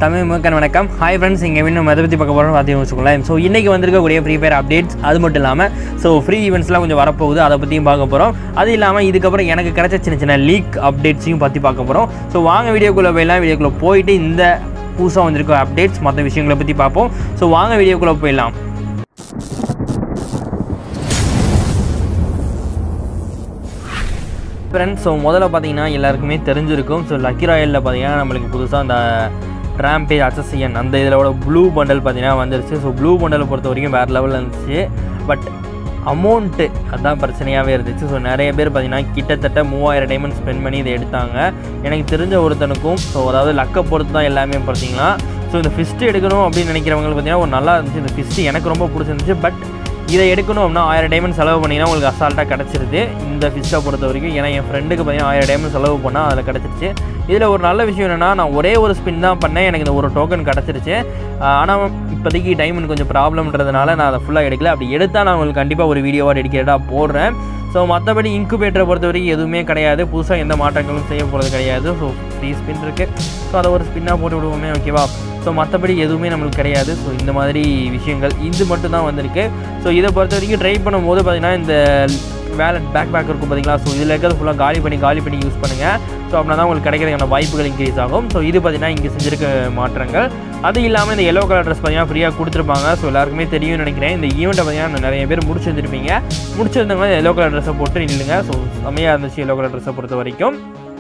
தமிழ் மக்கள் வணக்கம் hi friends இங்கே இன்னும் எதை பற்றி பார்க்க போகிறோம் பார்த்தீங்கன்னு வச்சுக்கோங்களேன் ஸோ இன்றைக்கி வந்திருக்கக்கூடிய ஃப்ரீ ஃபயர் அப்டேட்ஸ் அது மட்டும் இல்லாமல் ஸோ ஃப்ரீ ஈவெண்ட்ஸ்லாம் கொஞ்சம் வரப்போகுது அதை பற்றியும் பார்க்க போகிறோம் அது இல்லாமல் இதுக்கப்புறம் எனக்கு கிடைச்ச சின்ன சின்ன லீக் அப்டேட்ஸையும் பற்றி பார்க்க போகிறோம் ஸோ வாங்க வீடியோக்குள்ளே போயிடலாம் வீடியோக்குள்ளே போயிட்டு இந்த புதுசாக வந்திருக்க அப்டேட்ஸ் மற்ற விஷயங்களை பற்றி பார்ப்போம் ஸோ வாங்க வீடியோக்குள்ளே போயிடலாம் ஃப்ரெண்ட்ஸ் ஸோ முதல்ல பார்த்தீங்கன்னா எல்லாருக்குமே தெரிஞ்சிருக்கும் ஸோ லக்கி ராயலில் பார்த்தீங்கன்னா நம்மளுக்கு புதுசாக அந்த ரேம்பேஜ் அசசியன் அந்த இதிலோட ப்ளூ பண்டல் பார்த்தீங்கன்னா வந்துருச்சு ஸோ ப்ளூ பண்டலை பொறுத்த வரைக்கும் வேறு லெவலில் இருந்துச்சு பட் அமௌண்ட்டு அதுதான் பிரச்சனையாகவே இருந்துச்சு ஸோ நிறைய பேர் பார்த்தீங்கன்னா கிட்டத்தட்ட மூவாயிரம் டைமண்ட் ஸ்பெண்ட் பண்ணி இதை எடுத்தாங்க எனக்கு தெரிஞ்ச ஒருத்தனுக்கும் ஸோ அதாவது லக்கை பொறுத்து தான் எல்லாமே பார்த்தீங்கன்னா ஸோ இந்த ஃபிஸ்ட்டு எடுக்கணும் அப்படின்னு நினைக்கிறவங்களுக்கு பார்த்தீங்கன்னா ஒரு நல்லா இருந்துச்சு இந்த ஃபிஸ்ட்டு எனக்கு ரொம்ப பிடிச்சிருந்துச்சு பட் இதை எடுக்கணும் அப்படின்னா ஆயிரம் டைமண்ட் செலவு பண்ணிங்கன்னா உங்களுக்கு அசால்ட்டாக கிடச்சிருது இந்த ஃபிஷ்ஷை பொறுத்த வரைக்கும் ஏன்னா என் ஃப்ரெண்டுக்கு பார்த்தீங்கன்னா ஆயிரம் டைமண்ட் செலவு பண்ணால் அதில் கிடச்சிருச்சு இதில் ஒரு நல்ல விஷயம் என்னென்னா நான் ஒரே ஒரு ஸ்பின் தான் பண்ணேன் எனக்கு இந்த ஒரு டோக்கன் கிடச்சிருச்சு ஆனால் இப்போதைக்கு டைமண்ட் கொஞ்சம் ப்ராப்ளம்ன்றதுனால நான் அதை ஃபுல்லாக எடுக்கல அப்படி எடுத்தால் நான் உங்களுக்கு கண்டிப்பாக ஒரு வீடியோவாக டெடிக்கேட்டாக போடுறேன் ஸோ மற்றபடி இன்குபேட்டரை பொறுத்த வரைக்கும் எதுவுமே கிடையாது புதுசாக எந்த மாற்றங்களும் செய்ய போகிறது கிடையாது ஸோ ஃப்ரீ ஸ்பின் இருக்குது ஸோ அதை ஒரு ஸ்பின்னாக போட்டு விடுவோமே ஓகேவா ஸோ மற்றபடி எதுவுமே நம்மளுக்கு கிடையாது ஸோ இந்த மாதிரி விஷயங்கள் இது மட்டும் தான் வந்திருக்கு ஸோ இதை பொறுத்த வரைக்கும் ட்ரை பண்ணும்போது பார்த்தீங்கன்னா இந்த வேலட் பேக் பேக் இருக்கும் பார்த்தீங்களா ஸோ இதில் இருக்கிறது ஃபுல்லாக காலி பண்ணி காலி பண்ணி யூஸ் பண்ணுங்கள் ஸோ அப்படின்னா தான் உங்களுக்கு கிடைக்கிறதுக்கான வாய்ப்புகள் இன்க்ரீஸ் ஆகும் ஸோ இது பார்த்தீங்கன்னா இங்கே செஞ்சிருக்க மாற்றங்கள் அது இல்லாமல் இந்த எல்லோ கலர் ட்ரெஸ் பார்த்தீங்கன்னா ஃப்ரீயாக கொடுத்துருப்பாங்க ஸோ எல்லாருக்குமே தெரியும்னு நினைக்கிறேன் இந்த ஈவெண்ட்டை பார்த்தீங்கன்னா நிறைய பேர் முடிச்சிருந்துருப்பீங்க முடிச்சிருந்தவங்க எல்லோ கலர் ட்ரெஸ்ஸை போட்டு நில்லுங்க ஸோ செம்மையாக இருந்துச்சு எல்லோ கலர் ட்ரெஸ்ஸை பொறுத்த வரைக்கும்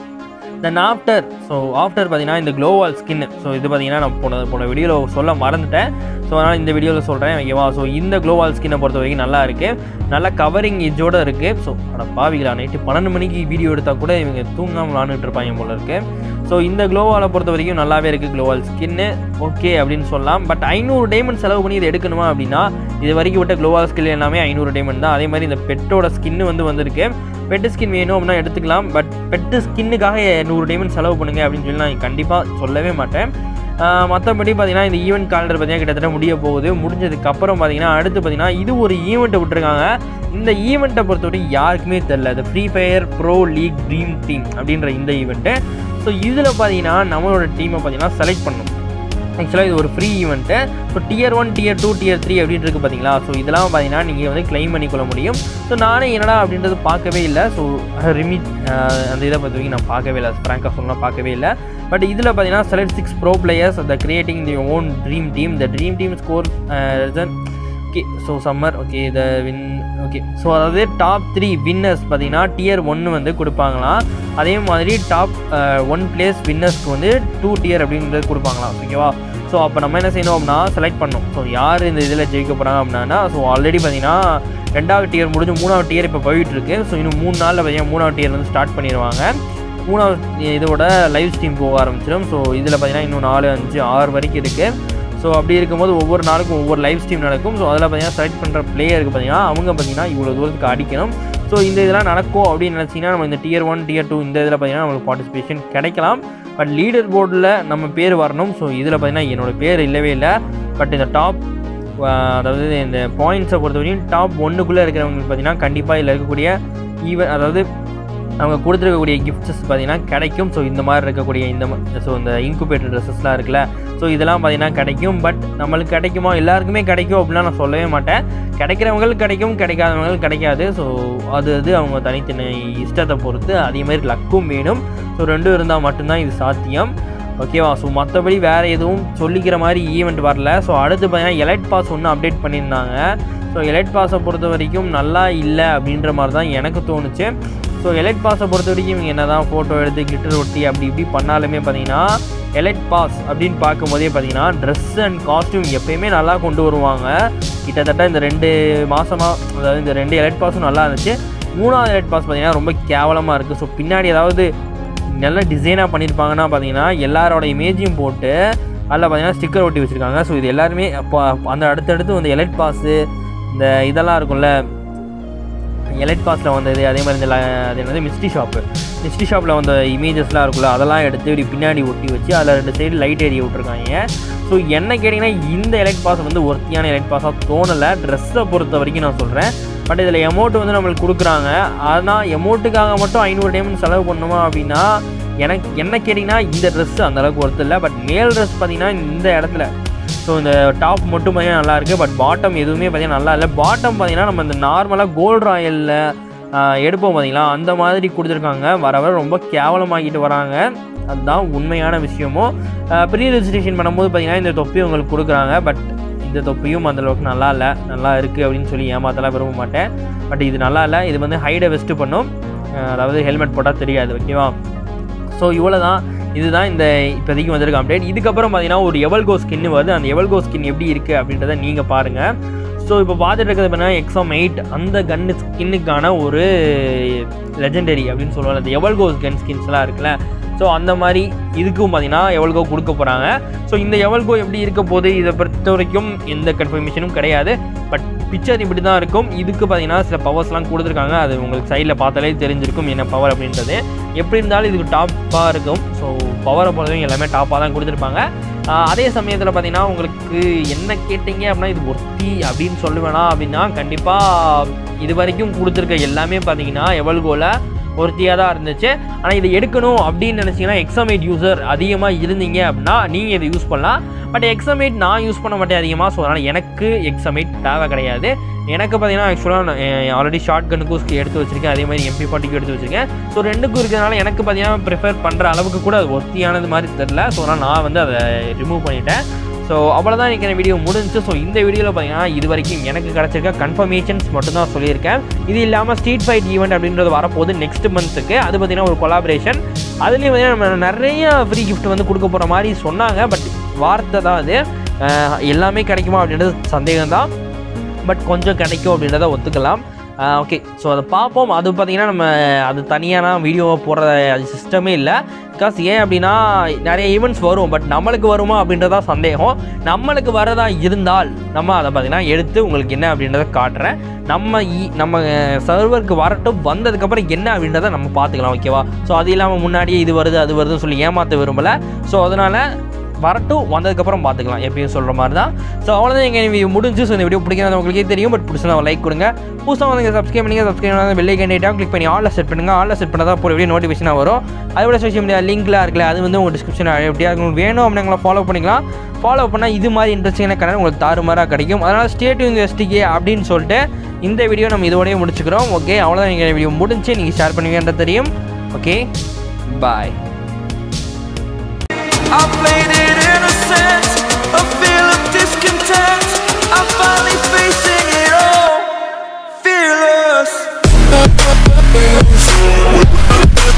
தென் ஆஃப்டர் ஸோ ஆஃப்டர் பார்த்தீங்கன்னா இந்த க்ளோவால் ஸ்கின் ஸோ இது பார்த்தீங்கன்னா நான் போன போன வீடியோவில் சொல்ல மறந்துட்டேன் ஸோ அதனால் இந்த வீடியோவில் சொல்கிறேன் ஓகேவா ஸோ இந்த க்ளோவால் ஸ்கின்னை பொறுத்த வரைக்கும் நல்லா இருக்குது நல்லா கவரிங் எஜ்ஜோடு இருக்குது ஸோ அட பாவிகளா நைட்டு பன்னெண்டு மணிக்கு வீடியோ எடுத்தால் கூட இவங்க தூங்காமல் விளாண்டுட்டு இருப்பாங்க போல இருக்குது ஸோ இந்த க்ளோவாலை பொறுத்த வரைக்கும் நல்லாவே இருக்குது க்ளோவால் ஸ்கின்னு ஓகே அப்படின்னு சொல்லலாம் பட் ஐநூறு டைமண்ட் செலவு பண்ணி இதை எடுக்கணுமா அப்படின்னா இது வரைக்கும் விட்ட க்ளோவால் ஸ்கில் எல்லாமே ஐநூறு டைமண்ட் தான் அதே மாதிரி இந்த பெட்டோட ஸ்கின்னு வந்து வந்திருக்கு பெட்டு ஸ்கின் வேணும் அப்படின்னா எடுத்துக்கலாம் பட் பெட்டு ஸ்கின்னுக்காக நூறு டைமண்ட் செலவு பண்ணுங்க அப்படின்னு சொல்லி நான் கண்டிப்பாக சொல்லவே மாட்டேன் மற்றபடி பார்த்தீங்கன்னா இந்த ஈவெண்ட் காலண்டர் பார்த்தீங்கன்னா கிட்டத்தட்ட முடிய போகுது முடிஞ்சதுக்கு அப்புறம் பார்த்தீங்கன்னா அடுத்து பார்த்தீங்கன்னா இது ஒரு ஈவெண்ட்டை விட்டுருக்காங்க இந்த ஈவெண்ட்டை பொறுத்தவரைக்கும் யாருக்குமே தெரில இந்த Free Fire pro league dream team அப்படின்ற இந்த ஈவெண்ட்டு ஸோ இதில் பார்த்தீங்கன்னா நம்மளோட டீமை பார்த்தீங்கன்னா செலக்ட் பண்ணணும் ஆக்சுவலாக இது ஒரு free event so tier one tier two tier three அப்படின்னு இருக்குது பார்த்தீங்களா ஸோ இதெல்லாம் பார்த்தீங்கன்னா நீங்கள் வந்து கிளைம் பண்ணிக்கொள்ள முடியும் ஸோ நானே என்னடா அப்படின்றது பார்க்கவே இல்லை ஸோ ரிமிட் அந்த இதை பொறுத்த வரைக்கும் நான் பார்க்கவே இல்லை ஃப்ராங்காக சொல்லலாம் பார்க்கவே இல்லை பட் இதில் பார்த்தீங்கன்னா select six pro players the creating the own dream team the dream team score okay so summer okay the win okay so அதாவது டாப் த்ரீ வின்னர்ஸ் பார்த்தீங்கன்னா டியர் ஒன்று வந்து கொடுப்பாங்களாம் அதே மாதிரி டாப் ஒன் பிளேஸ் வின்னர்ஸ்க்கு வந்து டூ டியர் அப்படின்றது கொடுப்பாங்களாம் ஓகேவா so அப்போ நம்ம என்ன செய்யணும் அப்படின்னா செலக்ட் பண்ணணும் ஸோ யார் இந்த இதில் ஜெயிக்க போகிறாங்க அப்படின்னா ஸோ ஆல்ரெடி பார்த்தீங்கன்னா ரெண்டாவது டியர் முடிஞ்சு மூணாவது டியர் இப்போ போயிட்டு இருக்கு ஸோ இன்னும் மூணு நாளில் பார்த்தீங்கன்னா மூணாவது டியர் வந்து ஸ்டார்ட் பண்ணிடுவாங்க மூணாவது இதோட லைவ் ஸ்ட்ரீம் போக ஆரம்பிச்சிடும் ஸோ இதில் பார்த்தீங்கன்னா இன்னும் நாலு அஞ்சு ஆறு வரைக்கும் இருக்குது ஸோ அப்படி இருக்கும்போது ஒவ்வொரு நாளுக்கும் ஒவ்வொரு லைவ் ஸ்ட்ரீம் நடக்கும் ஸோ அதில் பார்த்தீங்கன்னா செலக்ட் பண்ணுற பிளேயருக்கு பார்த்தீங்கன்னா அவங்க பார்த்தீங்கன்னா இவ்வளோ தூரத்துக்கு அடிக்கணும் ஸோ இந்த இதெல்லாம் நடக்கும் அப்படின்னு நினச்சிங்கன்னா நம்ம இந்த டியர் ஒன் டியர் டூ இந்த இதில் பார்த்தீங்கன்னா நம்மளுக்கு பார்ட்டிசிபேஷன் கிடைக்கலாம் பட் லீடர் போர்டில் நம்ம பேர் வரணும் ஸோ இதில் பார்த்தீங்கன்னா என்னோடய பேர் இல்லவே இல்லை பட் இந்த டாப் அதாவது இந்த பாயிண்ட்ஸை பொறுத்தவரையும் டாப் ஒன்றுக்குள்ளே இருக்கிறவங்களுக்கு பார்த்தீங்கன்னா கண்டிப்பாக இதில் இருக்கக்கூடிய ஈவன் அதாவது அவங்க கொடுத்துருக்கக்கூடிய கிஃப்ட்ஸ் பார்த்தீங்கன்னா கிடைக்கும் ஸோ இந்த மாதிரி இருக்கக்கூடிய இந்த ஸோ இந்த இன்குபேட்டர் ட்ரெஸ்ஸஸ்லாம் இருக்குல்ல ஸோ இதெல்லாம் பார்த்தீங்கன்னா கிடைக்கும் பட் நம்மளுக்கு கிடைக்குமா எல்லாருக்குமே கிடைக்கும் அப்படிலாம் நான் சொல்லவே மாட்டேன் கிடைக்கிறவங்களுக்கு கிடைக்கும் கிடைக்காதவங்களுக்கு கிடைக்காது ஸோ அது அது அவங்க தனித்தனி இஷ்டத்தை பொறுத்து அதே மாதிரி லக்கும் வேணும் ஸோ ரெண்டும் இருந்தால் மட்டும்தான் இது சாத்தியம் ஓகேவா ஸோ மற்றபடி வேறு எதுவும் சொல்லிக்கிற மாதிரி ஈவெண்ட் வரல ஸோ அடுத்து பார்த்தீங்கன்னா எலைட் பாஸ் ஒன்று அப்டேட் பண்ணியிருந்தாங்க ஸோ எலைட் பாஸை பொறுத்த வரைக்கும் நல்லா இல்லை அப்படின்ற மாதிரி தான் எனக்கு தோணுச்சு ஸோ எலைட் பாஸை பொறுத்த வரைக்கும் இவங்க என்ன தான் ஃபோட்டோ எடுத்து கிட்டர் ஒட்டி அப்படி இப்படி பண்ணாலுமே பார்த்தீங்கன்னா எலைட் பாஸ் அப்படின்னு பார்க்கும்போதே பார்த்தீங்கன்னா ட்ரெஸ் அண்ட் காஸ்ட்யூம் எப்பயுமே நல்லா கொண்டு வருவாங்க கிட்டத்தட்ட இந்த ரெண்டு மாதமாக அதாவது இந்த ரெண்டு எலைட் பாஸும் நல்லா இருந்துச்சு மூணாவது எலைட் பாஸ் பார்த்தீங்கன்னா ரொம்ப கேவலமாக இருக்குது ஸோ பின்னாடி ஏதாவது நல்ல டிசைனாக பண்ணியிருப்பாங்கன்னா பார்த்தீங்கன்னா எல்லாரோட இமேஜையும் போட்டு அதில் பார்த்தீங்கன்னா ஸ்டிக்கர் ஒட்டி வச்சுருக்காங்க ஸோ இது எல்லாருமே அப்போ அந்த அடுத்தடுத்து வந்து எலைட் பாஸு இந்த இதெல்லாம் இருக்கும்ல எலைட் பாஸில் வந்தது அதே மாதிரி இந்த அது என்னது மிஸ்டி ஷாப்பு மிஸ்டி ஷாப்பில் வந்த இமேஜஸ்லாம் இருக்குல்ல அதெல்லாம் எடுத்து இப்படி பின்னாடி ஒட்டி வச்சு அதில் ரெண்டு சைடு லைட் ஏரிய விட்ருக்காங்க ஸோ என்ன கேட்டிங்கன்னா இந்த எலைட் பாஸ் வந்து ஒர்த்தியான எலைட் பாஸாக தோணலை ட்ரெஸ்ஸை பொறுத்த வரைக்கும் நான் சொல்கிறேன் பட் இதில் எமௌண்ட் வந்து நம்மளுக்கு கொடுக்குறாங்க ஆனால் எமௌண்ட்டுக்காக மட்டும் ஐநூறு டைமண்ட் செலவு பண்ணுமா அப்படின்னா எனக்கு என்ன கேட்டிங்கன்னா இந்த ட்ரெஸ் அந்தளவுக்கு ஒர்த்து இல்லை பட் மேல் ட்ரெஸ் பார்த்தீங்கன்னா இந்த இடத்துல ஸோ இந்த டாப் மட்டும் பார்த்தீங்கன்னா நல்லா இருக்குது பட் பாட்டம் எதுவுமே பார்த்தீங்கன்னா நல்லா இல்லை பாட்டம் பார்த்தீங்கன்னா நம்ம இந்த நார்மலாக கோல்டு ராயலில் எடுப்போம் பார்த்தீங்களா அந்த மாதிரி கொடுத்துருக்காங்க வர வர ரொம்ப கேவலமாக்கிட்டு வராங்க அதுதான் உண்மையான விஷயமும் ப்ரீ ரெஜிஸ்ட்ரேஷன் பண்ணும்போது பார்த்தீங்கன்னா இந்த தொப்பி உங்களுக்கு கொடுக்குறாங்க பட் இந்த தொப்பியும் அந்த அளவுக்கு நல்லா இல்லை நல்லா இருக்குது அப்படின்னு சொல்லி ஏமாத்தலாம் விரும்ப மாட்டேன் பட் இது நல்லா இல்லை இது வந்து ஹைடை வெஸ்ட்டு பண்ணும் அஹ் அதாவது ஹெல்மெட் போட்டால் தெரியாது ஓகேவா ஸோ இவ்வளோ தான் இதுதான் இந்த இப்போதைக்கு வந்திருக்க அப்டேட் இதுக்கப்புறம் பார்த்தீங்கன்னா ஒரு எவல்கோ ஸ்கின் வருது அந்த எவல்கோ ஸ்கின் எப்படி இருக்குது அப்படின்றத நீங்கள் பாருங்கள் ஸோ இப்போ பார்த்துட்டு இருக்கிறது பார்த்தீங்கன்னா எக்ஸாம் எயிட் அந்த கன்னு ஸ்கின்னுக்கான ஒரு லெஜெண்டரி அப்படின்னு சொல்லுவாங்க அந்த எவல்கோ கன் ஸ்கின்ஸ்லாம் இருக்குல்ல ஸோ அந்த மாதிரி இதுக்கும் பார்த்தீங்கன்னா எவல்கோ கொடுக்க போகிறாங்க ஸோ இந்த எவல்கோ எப்படி இருக்க போகுது இதை பொறுத்த வரைக்கும் எந்த கன்ஃபர்மேஷனும் கிடையாது பட் பிக்சர் இப்படி தான் இருக்கும் இதுக்கு பார்த்தீங்கன்னா சில பவர்ஸ்லாம் கொடுத்துருக்காங்க அது உங்களுக்கு சைடில் பார்த்தாலே தெரிஞ்சிருக்கும் என்ன பவர் அப்படின்றது எப்படி இருந்தாலும் இதுக்கு டாப்பாக இருக்கும் ஸோ பவரை பொறுத்தவரைக்கும் எல்லாமே டாப்பாக தான் கொடுத்துருப்பாங்க ஆஹ் அதே சமயத்தில் பார்த்தீங்கன்னா உங்களுக்கு என்ன கேட்டிங்க அப்படின்னா இது ஒர்த்தி அப்படின்னு சொல்லுவேனா அப்படின்னா கண்டிப்பாக இது வரைக்கும் கொடுத்துருக்க எல்லாமே பார்த்தீங்கன்னா எவல்கோவில் ஒருத்தியாக தான் இருந்துச்சு ஆனால் இதை எடுக்கணும் அப்படின்னு நினச்சிங்கன்னா எக்ஸாமேட் யூசர் அதிகமாக இருந்தீங்க அப்படின்னா நீங்கள் இதை யூஸ் பண்ணலாம் பட் எக்ஸாமேட் நான் யூஸ் பண்ண மாட்டேன் அதிகமாக ஸோ அதனால் எனக்கு எக்ஸாமேட் தேவை கிடையாது எனக்கு பார்த்தீங்கன்னா ஆக்சுவலாக ஆல்ரெடி ஷார்ட் கனுக்கும் எடுத்து வச்சிருக்கேன் அதே மாதிரி எம்பி ஃபார்ட்டிக்கும் எடுத்து வச்சிருக்கேன் ஸோ ரெண்டுக்கும் இருக்கிறதுனால எனக்கு பார்த்தீங்கன்னா ப்ரிஃபர் பண்ணுற அளவுக்கு கூட அது ஒர்த்தியானது மாதிரி தெரில ஸோ அதனால் நான் வந்து அதை ரிமூவ் பண்ணிட்டேன் ஸோ அவ்வளோதான் எனக்கு இந்த வீடியோ முடிஞ்சு ஸோ இந்த வீடியோவில் பார்த்தீங்கன்னா இது வரைக்கும் எனக்கு கிடச்சிருக்க கன்ஃபர்மேஷன்ஸ் மட்டும் தான் சொல்லியிருக்கேன் இது இல்லாமல் ஸ்ட்ரீட் ஃபைட் ஈவெண்ட் அப்படின்றது வரப்போகுது நெக்ஸ்ட் மந்த்துக்கு அது பார்த்தீங்கன்னா ஒரு கொலாபரேஷன் அதுலேயும் பார்த்தீங்கன்னா நம்ம நிறைய ஃப்ரீ gift வந்து கொடுக்க போகிற மாதிரி சொன்னாங்க பட் வார்த்தை தான் அது அஹ் எல்லாமே கிடைக்குமா அப்படின்றது சந்தேகம் தான் பட் கொஞ்சம் கிடைக்கும் அப்படின்றத ஒத்துக்கலாம் ஓகே ஸோ அதை பார்ப்போம் அது பார்த்தீங்கன்னா நம்ம அது தனியான வீடியோவை போடுற அது சிஸ்டமே இல்லை பிகாஸ் ஏன் அப்படின்னா நிறைய ஈவெண்ட்ஸ் வரும் பட் நம்மளுக்கு வருமா அப்படின்றதா சந்தேகம் நம்மளுக்கு வரதா இருந்தால் நம்ம அதை பார்த்தீங்கன்னா எடுத்து உங்களுக்கு என்ன அப்படின்றத காட்டுறேன் நம்ம இ- நம்ம சர்வருக்கு வரட்டும் வந்ததுக்கப்புறம் என்ன அப்படின்றத நம்ம பார்த்துக்கலாம் ஓகேவா ஸோ அது இல்லாமல் முன்னாடியே இது வருது அது வருதுன்னு சொல்லி ஏமாற்ற விரும்பலை ஸோ அதனால் வரட்டும் வந்ததுக்கப்புறம் பார்த்துக்கலாம் எப்பயும் சொல்கிற மாதிரி தான் ஸோ அவ்வளோதான் எங்கள் வீடியோ முடிஞ்சு ஸோ இந்த வீடியோ பிடிக்கிறது உங்களுக்கே தெரியும் பட் பிடிச்சா லைக் கொடுங்க புதுசாக வந்து சப்ஸ்கிரைப் பண்ணுங்க சப்ஸ்கிரைப் பண்ணாத பெல்லை கேண்டிட்டாக கிளிக் பண்ணி ஆலில் செட் பண்ணுங்க ஆலில் செட் பண்ணால் தான் போகிற வீடியோ நோட்டிஃபிகேஷனாக வரும் அதோட சோஷியல் மீடியா லிங்க்லாம் இருக்குல்ல அது வந்து உங்கள் டிஸ்கிரிப்ஷன் எப்படியா உங்களுக்கு வேணும் அப்படிங்களா ஃபாலோ பண்ணிக்கலாம் ஃபாலோ பண்ணால் இது மாதிரி இன்ட்ரெஸ்டிங்கான கடன் உங்களுக்கு தாறுமாறாக கிடைக்கும் அதனால் ஸ்டேட் இந்த எஸ்டிகே அப்படின்னு சொல்லிட்டு இந்த வீடியோ நம்ம இதோடய முடிச்சுக்கிறோம் ஓகே அவ்வளோதான் நீங்கள் வீடியோ முடிஞ்சு நீங்கள் ஷேர் பண்ணுவீங்கன்றது தெரியும் okay bye I played it innocent, a feel of discontent. I finally